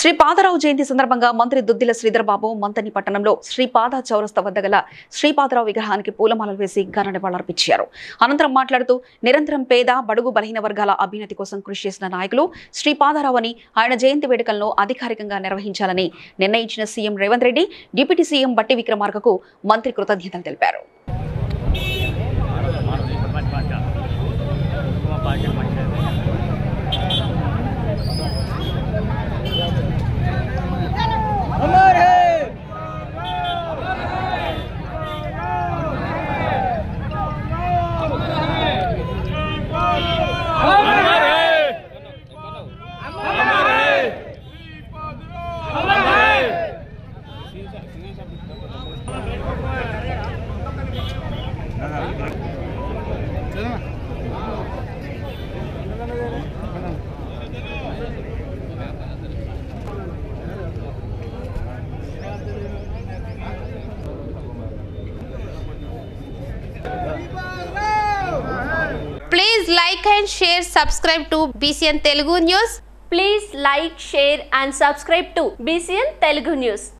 శ్రీ పాదరావు జయంతి సందర్భంగా మంత్రి దుద్దిల శ్రీధర్బాబు మంతని పట్టణంలో శ్రీ పాద చౌరస్తా వద్ద గల శ్రీ పాదరావు విగ్రహానికి పూలమాలలు వేసి ఘన నివాళులర్పించారు అనంతరం మాట్లాడుతూ నిరంతరం పేద బడుగు బలహీన వర్గాల అభ్యున్నతి కోసం కృషి చేసిన నాయకులు శ్రీ పాదారావు అని ఆయన జయంతి వేడుకలను అధికారికంగా నిర్వహించాలని నిర్ణయించిన CM Revanth Reddy deputy CM Bhatti విక్రమార్కకు మంత్రి కృతజ్ఞతలు తెలిపారు Please like and share, subscribe to BCN Telugu News. Please like, share and subscribe to BCN Telugu News.